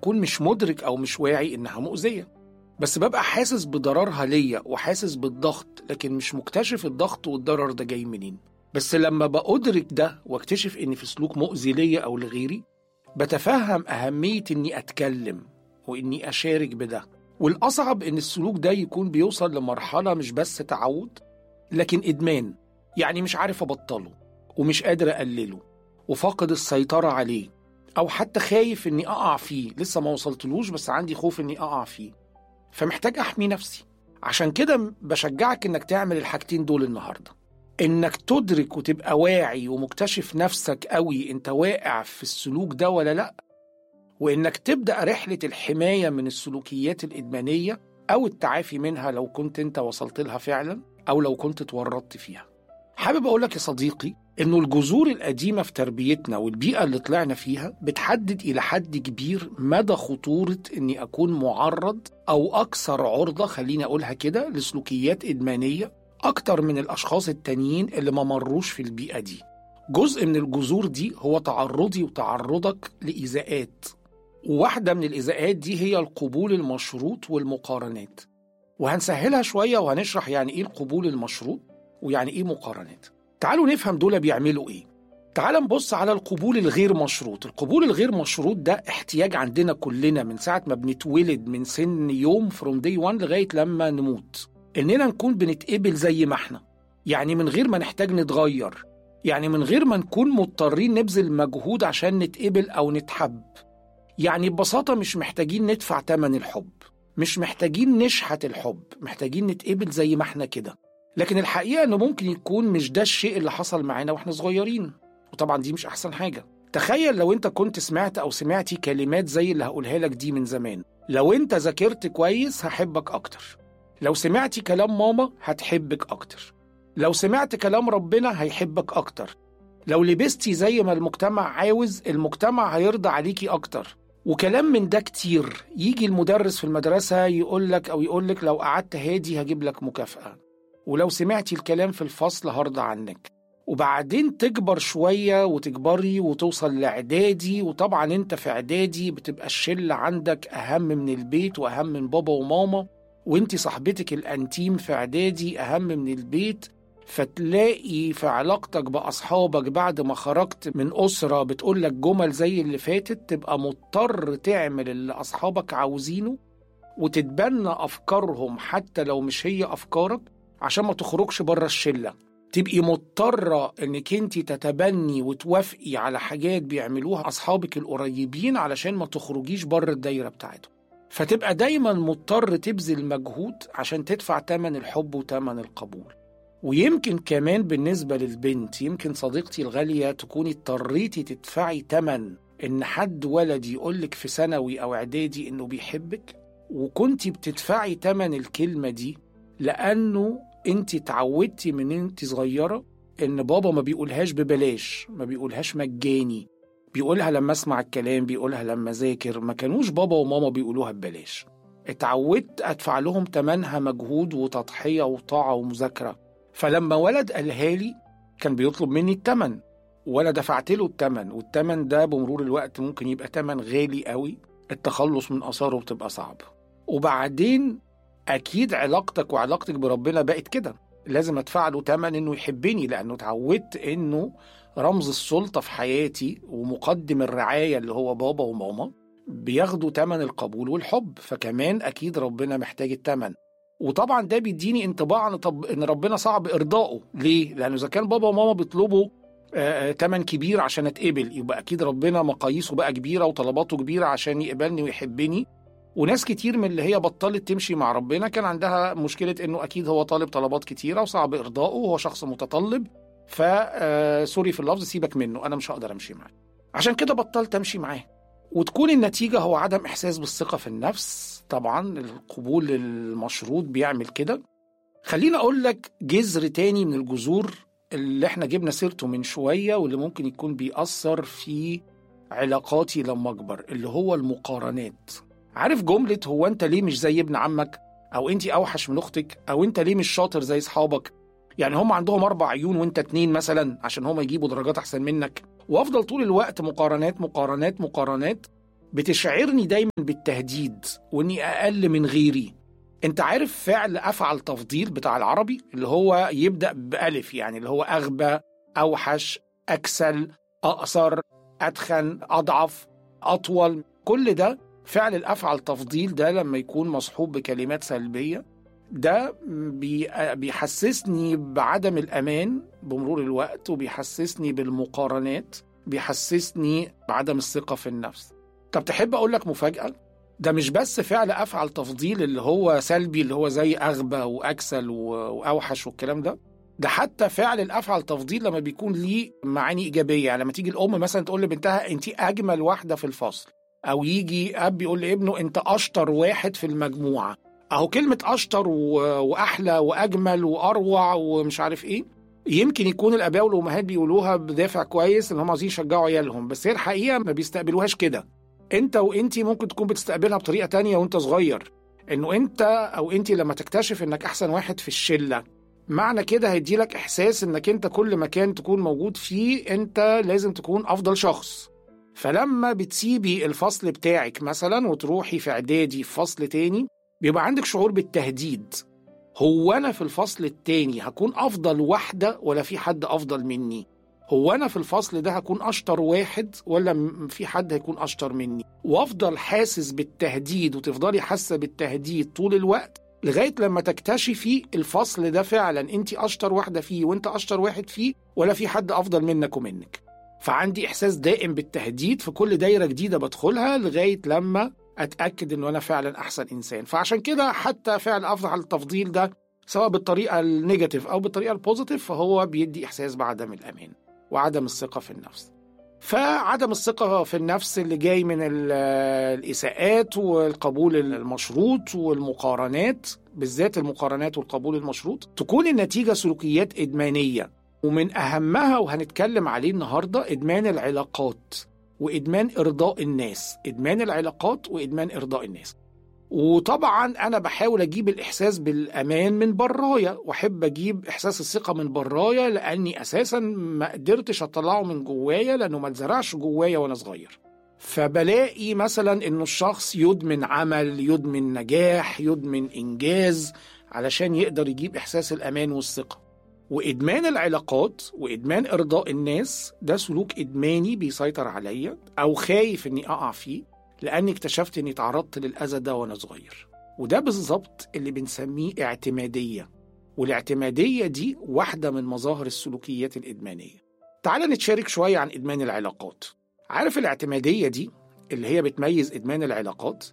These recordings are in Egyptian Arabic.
أكون مش مدرك أو مش واعي إنها مؤذية بس ببقى حاسس بضررها ليا وحاسس بالضغط لكن مش مكتشف الضغط والضرر ده جاي منين بس لما بأدرك ده واكتشف إن في سلوك مؤذي ليا أو لغيري بتفهم أهمية إني أتكلم وإني أشارك بده والأصعب إن السلوك ده يكون بيوصل لمرحلة مش بس تعود لكن إدمان يعني مش عارف أبطله ومش قادر أقلله وفاقد السيطرة عليه أو حتى خايف إني أقع فيه لسه ما وصلتلوش بس عندي خوف إني أقع فيه فمحتاج أحمي نفسي عشان كده بشجعك إنك تعمل الحاجتين دول النهاردة إنك تدرك وتبقى واعي ومكتشف نفسك قوي أنت واقع في السلوك ده ولا لأ وإنك تبدأ رحلة الحماية من السلوكيات الإدمانية أو التعافي منها لو كنت أنت وصلت لها فعلا أو لو كنت تورطت فيها حابب أقولك يا صديقي إنه الجذور القديمة في تربيتنا والبيئة اللي طلعنا فيها بتحدد إلى حد كبير مدى خطورة إني أكون معرض أو أكثر عرضة خليني أقولها كده لسلوكيات إدمانية أكتر من الأشخاص التانيين اللي ما مروش في البيئة دي جزء من الجذور دي هو تعرضي وتعرضك لإيذاءات وواحدة من الإيذاءات دي هي القبول المشروط والمقارنات وهنسهلها شوية وهنشرح يعني إيه القبول المشروط ويعني إيه مقارنات تعالوا نفهم دول بيعملوا إيه تعال نبص على القبول الغير مشروط القبول الغير مشروط ده احتياج عندنا كلنا من ساعة ما بنتولد من سن يوم فروم دي 1 لغاية لما نموت إننا نكون بنتقبل زي ما احنا يعني من غير ما نحتاج نتغير يعني من غير ما نكون مضطرين نبذل مجهود عشان نتقبل أو نتحب يعني ببساطة مش محتاجين ندفع تمن الحب مش محتاجين نشحت الحب محتاجين نتقبل زي ما احنا كده لكن الحقيقة انه ممكن يكون مش ده الشيء اللي حصل معانا واحنا صغيرين وطبعا دي مش احسن حاجة تخيل لو انت كنت سمعت او سمعتي كلمات زي اللي هقولها لك دي من زمان لو انت ذاكرت كويس هحبك اكتر لو سمعتي كلام ماما هتحبك اكتر لو سمعت كلام ربنا هيحبك اكتر لو لبستي زي ما المجتمع عاوز المجتمع هيرضى عليكي اكتر وكلام من ده كتير يجي المدرس في المدرسة يقول لك أو يقول لك لو قعدت هادي هجيب لك مكافأة ولو سمعتي الكلام في الفصل هرضى عنك وبعدين تكبر شوية وتكبري وتوصل لإعدادي وطبعا انت في إعدادي بتبقى الشلة عندك أهم من البيت وأهم من بابا وماما وانت صاحبتك الأنتيم في إعدادي أهم من البيت فتلاقي في علاقتك بأصحابك بعد ما خرجت من أسرة بتقولك جمل زي اللي فاتت تبقى مضطر تعمل اللي أصحابك عاوزينه وتتبنى أفكارهم حتى لو مش هي أفكارك عشان ما تخرجش بره الشلة تبقي مضطرة انك انت تتبني وتوافقي على حاجات بيعملوها اصحابك القريبين علشان ما تخرجيش بره الدايرة بتاعتهم فتبقى دايما مضطر تبذل مجهود عشان تدفع تمن الحب وتمن القبول ويمكن كمان بالنسبة للبنت يمكن صديقتي الغالية تكوني اضطريتي تدفعي تمن إن حد ولد يقولك في ثانوي أو إعدادي إنه بيحبك وكنتي بتدفعي تمن الكلمة دي لأنه أنت اتعودتي من أنت صغيرة إن بابا ما بيقولهاش ببلاش ما بيقولهاش مجاني بيقولها لما أسمع الكلام بيقولها لما أذاكر ما كانوش بابا وماما بيقولوها ببلاش اتعودت أدفع لهم تمنها مجهود وتضحية وطاعة ومذاكرة فلما ولد قالها لي كان بيطلب مني التمن وانا دفعت له التمن والتمن ده بمرور الوقت ممكن يبقى تمن غالي قوي التخلص من اثاره بتبقى صعب وبعدين اكيد علاقتك وعلاقتك بربنا بقت كده لازم ادفع له تمن انه يحبني لانه اتعودت انه رمز السلطه في حياتي ومقدم الرعايه اللي هو بابا وماما بياخدوا تمن القبول والحب فكمان اكيد ربنا محتاج التمن وطبعا ده بيديني انطباع عن طب ان ربنا صعب ارضائه ليه لانه اذا كان بابا وماما بيطلبوا آه تمن كبير عشان اتقبل يبقى اكيد ربنا مقاييسه بقى كبيره وطلباته كبيره عشان يقبلني ويحبني وناس كتير من اللي هي بطلت تمشي مع ربنا كان عندها مشكله انه اكيد هو طالب طلبات كتيره وصعب ارضائه وهو شخص متطلب ف آه سوري في اللفظ سيبك منه انا مش هقدر امشي معاه عشان كده بطلت امشي معاه وتكون النتيجة هو عدم إحساس بالثقة في النفس طبعا القبول المشروط بيعمل كده خليني أقول لك جذر تاني من الجذور اللي احنا جبنا سيرته من شوية واللي ممكن يكون بيأثر في علاقاتي لما أكبر اللي هو المقارنات عارف جملة هو أنت ليه مش زي ابن عمك أو أنت أوحش من أختك أو أنت ليه مش شاطر زي أصحابك يعني هم عندهم أربع عيون وأنت اتنين مثلا عشان هم يجيبوا درجات أحسن منك وافضل طول الوقت مقارنات مقارنات مقارنات بتشعرني دايما بالتهديد واني اقل من غيري انت عارف فعل افعل تفضيل بتاع العربي اللي هو يبدا بالف يعني اللي هو اغبى اوحش اكسل اقصر اتخن اضعف اطول كل ده فعل الافعل تفضيل ده لما يكون مصحوب بكلمات سلبيه ده بي- بيحسسني بعدم الامان بمرور الوقت وبيحسسني بالمقارنات بيحسسني بعدم الثقه في النفس طب تحب اقول لك مفاجاه ده مش بس فعل افعل تفضيل اللي هو سلبي اللي هو زي اغبى واكسل و- واوحش والكلام ده ده حتى فعل الافعل تفضيل لما بيكون ليه معاني ايجابيه يعني لما تيجي الام مثلا تقول لبنتها انت اجمل واحده في الفصل او يجي اب يقول لابنه انت اشطر واحد في المجموعه اهو كلمه اشطر و... واحلى واجمل واروع ومش عارف ايه يمكن يكون الاباء والامهات بيقولوها بدافع كويس ان هم عايزين يشجعوا عيالهم بس هي الحقيقه ما بيستقبلوهاش كده انت وانتي ممكن تكون بتستقبلها بطريقه تانية وانت صغير انه انت او انتي لما تكتشف انك احسن واحد في الشله معنى كده هيديلك احساس انك انت كل مكان تكون موجود فيه انت لازم تكون افضل شخص فلما بتسيبي الفصل بتاعك مثلا وتروحي في اعدادي في فصل تاني بيبقى عندك شعور بالتهديد هو انا في الفصل التاني هكون افضل واحده ولا في حد افضل مني هو انا في الفصل ده هكون اشطر واحد ولا م- في حد هيكون اشطر مني وافضل حاسس بالتهديد وتفضلي حاسه بالتهديد طول الوقت لغايه لما تكتشفي الفصل ده فعلا انت اشطر واحده فيه وانت اشطر واحد فيه ولا في حد افضل منك ومنك فعندي احساس دائم بالتهديد في كل دايره جديده بدخلها لغايه لما اتاكد انه انا فعلا احسن انسان فعشان كده حتى فعل افضل التفضيل ده سواء بالطريقه النيجاتيف او بالطريقه البوزيتيف فهو بيدي احساس بعدم الامان وعدم الثقه في النفس فعدم الثقة في النفس اللي جاي من ال- الإساءات والقبول المشروط والمقارنات بالذات المقارنات والقبول المشروط تكون النتيجة سلوكيات إدمانية ومن أهمها وهنتكلم عليه النهاردة إدمان العلاقات وإدمان إرضاء الناس إدمان العلاقات وإدمان إرضاء الناس وطبعا انا بحاول اجيب الاحساس بالامان من برايا واحب اجيب احساس الثقه من برايا لاني اساسا ما قدرتش اطلعه من جوايا لانه ما اتزرعش جوايا وانا صغير فبلاقي مثلا انه الشخص يدمن عمل يدمن نجاح يدمن انجاز علشان يقدر يجيب احساس الامان والثقه وادمان العلاقات وادمان ارضاء الناس ده سلوك ادماني بيسيطر عليا او خايف اني اقع فيه لاني اكتشفت اني تعرضت للاذى ده وانا صغير وده بالظبط اللي بنسميه اعتماديه والاعتماديه دي واحده من مظاهر السلوكيات الادمانيه تعال نتشارك شويه عن ادمان العلاقات عارف الاعتماديه دي اللي هي بتميز ادمان العلاقات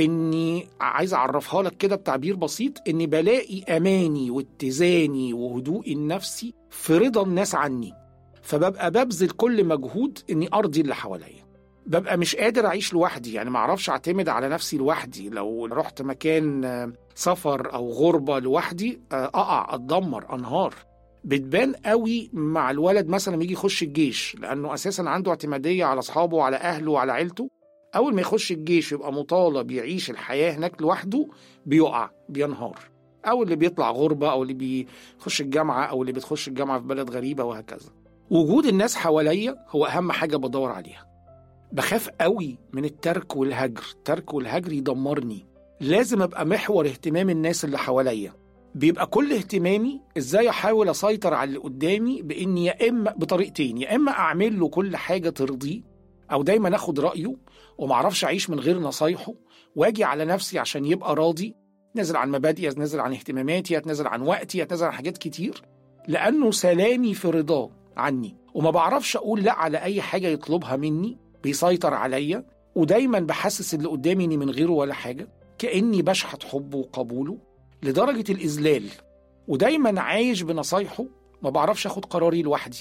اني عايز اعرفها لك كده بتعبير بسيط اني بلاقي اماني واتزاني وهدوئي النفسي في رضا الناس عني فببقى ببذل كل مجهود اني ارضي اللي حواليا ببقى مش قادر اعيش لوحدي يعني ما اعرفش اعتمد على نفسي لوحدي لو رحت مكان آه، سفر او غربه لوحدي آه، اقع اتدمر انهار بتبان قوي مع الولد مثلا لما يجي يخش الجيش لانه اساسا عنده اعتماديه على اصحابه وعلى اهله وعلى عيلته اول ما يخش الجيش يبقى مطالب يعيش الحياه هناك لوحده بيقع بينهار او اللي بيطلع غربه او اللي بيخش الجامعه او اللي بتخش الجامعه في بلد غريبه وهكذا وجود الناس حواليا هو اهم حاجه بدور عليها بخاف قوي من الترك والهجر الترك والهجر يدمرني لازم ابقى محور اهتمام الناس اللي حواليا بيبقى كل اهتمامي ازاي احاول اسيطر على اللي قدامي باني يا اما بطريقتين يا اما اعمل له كل حاجه ترضيه او دايما اخد رايه ومعرفش اعيش من غير نصايحه واجي على نفسي عشان يبقى راضي نزل عن مبادئي اتنازل عن اهتماماتي اتنازل عن وقتي اتنازل عن حاجات كتير لانه سلامي في رضاه عني وما بعرفش اقول لا على اي حاجه يطلبها مني بيسيطر عليا ودايما بحسس اللي قدامي اني من غيره ولا حاجه كاني بشحت حبه وقبوله لدرجه الاذلال ودايما عايش بنصايحه ما بعرفش اخد قراري لوحدي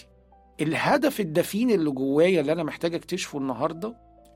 الهدف الدفين اللي جوايا اللي انا محتاج اكتشفه النهارده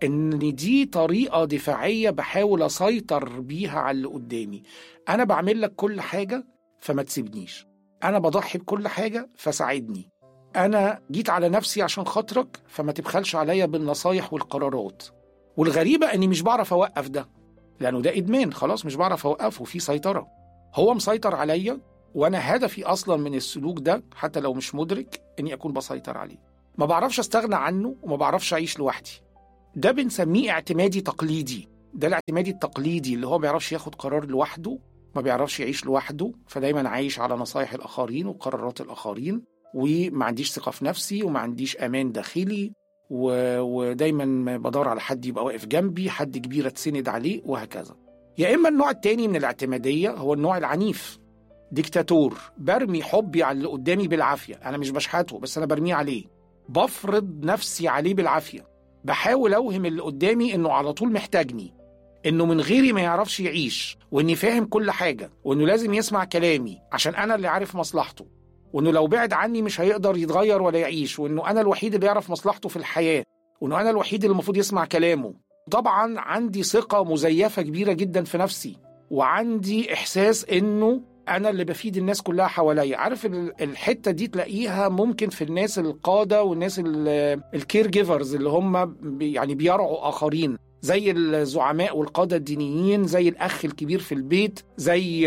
ان دي طريقه دفاعيه بحاول اسيطر بيها على اللي قدامي انا بعمل لك كل حاجه فما تسيبنيش انا بضحي بكل حاجه فساعدني انا جيت على نفسي عشان خاطرك فما تبخلش عليا بالنصايح والقرارات والغريبه اني مش بعرف اوقف ده لانه ده ادمان خلاص مش بعرف اوقفه في سيطره هو مسيطر عليا وانا هدفي اصلا من السلوك ده حتى لو مش مدرك اني اكون بسيطر عليه ما بعرفش استغنى عنه وما بعرفش اعيش لوحدي ده بنسميه اعتمادي تقليدي ده الاعتمادي التقليدي اللي هو ما بيعرفش ياخد قرار لوحده ما بيعرفش يعيش لوحده فدايما عايش على نصايح الآخرين وقرارات الآخرين وما عنديش ثقة في نفسي وما عنديش أمان داخلي و... ودايما بدور على حد يبقى واقف جنبي حد كبير اتسند عليه وهكذا يا إما النوع التاني من الاعتمادية هو النوع العنيف ديكتاتور برمي حبي على اللي قدامي بالعافية أنا مش بشحته بس أنا برميه عليه بفرض نفسي عليه بالعافية بحاول أوهم اللي قدامي إنه على طول محتاجني إنه من غيري ما يعرفش يعيش وإني فاهم كل حاجة وإنه لازم يسمع كلامي عشان أنا اللي عارف مصلحته وإنه لو بعد عني مش هيقدر يتغير ولا يعيش وإنه أنا الوحيد اللي يعرف مصلحته في الحياة وإنه أنا الوحيد اللي المفروض يسمع كلامه طبعا عندي ثقة مزيفة كبيرة جدا في نفسي وعندي إحساس إنه انا اللي بفيد الناس كلها حواليا عارف الحته دي تلاقيها ممكن في الناس القاده والناس الكير جيفرز اللي هم يعني بيرعوا اخرين زي الزعماء والقاده الدينيين زي الاخ الكبير في البيت زي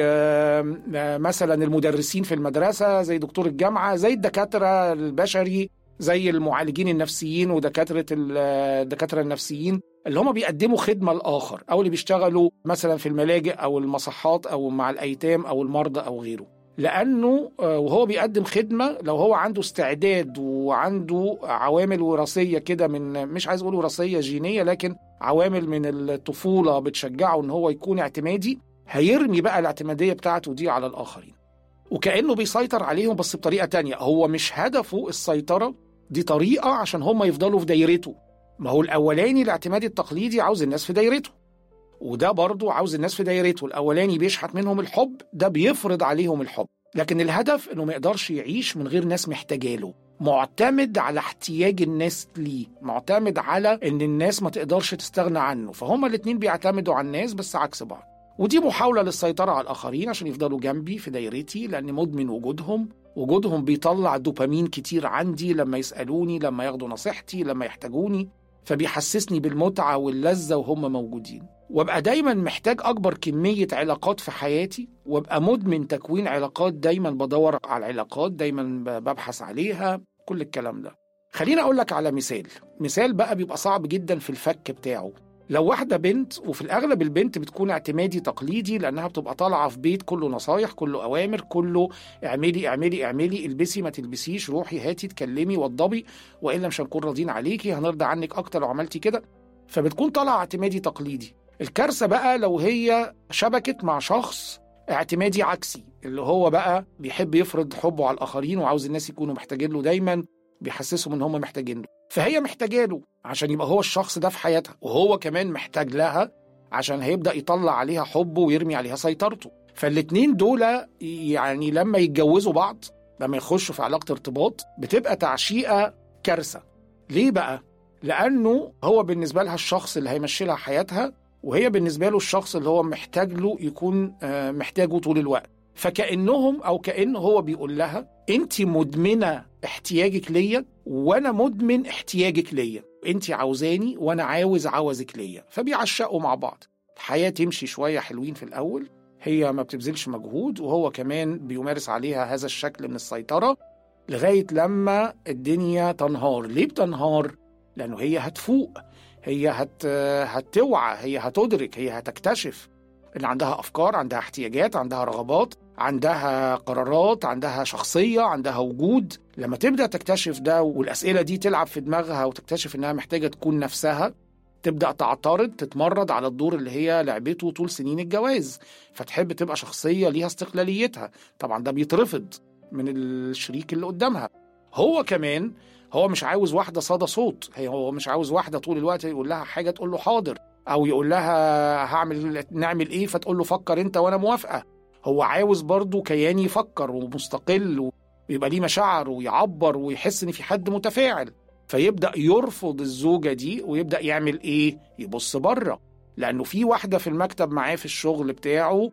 مثلا المدرسين في المدرسه زي دكتور الجامعه زي الدكاتره البشري زي المعالجين النفسيين ودكاتره الدكاتره النفسيين اللي هم بيقدموا خدمه لاخر او اللي بيشتغلوا مثلا في الملاجئ او المصحات او مع الايتام او المرضى او غيره لانه وهو بيقدم خدمه لو هو عنده استعداد وعنده عوامل وراثيه كده من مش عايز اقول وراثيه جينيه لكن عوامل من الطفوله بتشجعه ان هو يكون اعتمادي هيرمي بقى الاعتماديه بتاعته دي على الاخرين وكانه بيسيطر عليهم بس بطريقه تانية هو مش هدفه السيطره دي طريقه عشان هم يفضلوا في دايرته ما هو الاولاني الاعتمادي التقليدي عاوز الناس في دايرته وده برضه عاوز الناس في دايرته الاولاني بيشحت منهم الحب ده بيفرض عليهم الحب لكن الهدف انه ما يقدرش يعيش من غير ناس محتاجاله معتمد على احتياج الناس ليه معتمد على ان الناس ما تقدرش تستغنى عنه فهما الاتنين بيعتمدوا على الناس بس عكس بعض ودي محاولة للسيطرة على الآخرين عشان يفضلوا جنبي في دايرتي لأن مدمن وجودهم وجودهم بيطلع دوبامين كتير عندي لما يسألوني لما ياخدوا نصيحتي لما يحتاجوني فبيحسسني بالمتعة واللذة وهم موجودين وابقى دايما محتاج أكبر كمية علاقات في حياتي وابقى مدمن تكوين علاقات دايما بدور على العلاقات دايما ببحث عليها كل الكلام ده خليني أقول لك على مثال مثال بقى بيبقى صعب جدا في الفك بتاعه لو واحدة بنت وفي الأغلب البنت بتكون اعتمادي تقليدي لأنها بتبقى طالعة في بيت كله نصايح كله أوامر كله اعملي اعملي اعملي البسي ما تلبسيش روحي هاتي اتكلمي وضبي وإلا مش هنكون راضيين عليكي هنرضى عنك أكتر لو عملتي كده فبتكون طالعة اعتمادي تقليدي الكارثة بقى لو هي شبكت مع شخص اعتمادي عكسي اللي هو بقى بيحب يفرض حبه على الآخرين وعاوز الناس يكونوا محتاجين له دايما بيحسسهم ان هم محتاجين له فهي محتاجه له عشان يبقى هو الشخص ده في حياتها وهو كمان محتاج لها عشان هيبدا يطلع عليها حبه ويرمي عليها سيطرته فالاتنين دول يعني لما يتجوزوا بعض لما يخشوا في علاقه ارتباط بتبقى تعشيقه كارثه ليه بقى لانه هو بالنسبه لها الشخص اللي هيمشي لها حياتها وهي بالنسبه له الشخص اللي هو محتاج له يكون محتاجه طول الوقت فكانهم او كانه هو بيقول لها انت مدمنه احتياجك ليا وانا مدمن احتياجك ليا انت عاوزاني وانا عاوز عوزك ليا فبيعشقوا مع بعض الحياه تمشي شويه حلوين في الاول هي ما بتبذلش مجهود وهو كمان بيمارس عليها هذا الشكل من السيطره لغايه لما الدنيا تنهار ليه بتنهار لانه هي هتفوق هي هت... هتوعى هي هتدرك هي هتكتشف ان عندها افكار عندها احتياجات عندها رغبات عندها قرارات عندها شخصيه عندها وجود لما تبدا تكتشف ده والاسئله دي تلعب في دماغها وتكتشف انها محتاجه تكون نفسها تبدا تعترض تتمرد على الدور اللي هي لعبته طول سنين الجواز فتحب تبقى شخصيه ليها استقلاليتها طبعا ده بيترفض من الشريك اللي قدامها هو كمان هو مش عاوز واحده صدى صوت هو مش عاوز واحده طول الوقت يقول لها حاجه تقول له حاضر او يقول لها هعمل نعمل ايه فتقول له فكر انت وانا موافقه هو عاوز برضه كيان يفكر ومستقل ويبقى ليه مشاعر ويعبر ويحس ان في حد متفاعل فيبدا يرفض الزوجه دي ويبدا يعمل ايه يبص بره لانه في واحده في المكتب معاه في الشغل بتاعه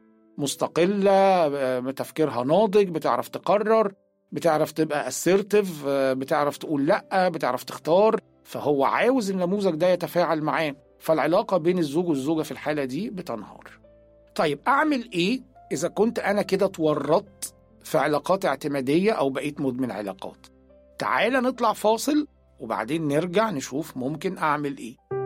مستقله تفكيرها ناضج بتعرف تقرر بتعرف تبقى assertive بتعرف تقول لا بتعرف تختار فهو عاوز النموذج ده يتفاعل معاه فالعلاقه بين الزوج والزوجه في الحاله دي بتنهار طيب اعمل ايه اذا كنت انا كده اتورطت في علاقات اعتماديه او بقيت مدمن علاقات تعال نطلع فاصل وبعدين نرجع نشوف ممكن اعمل ايه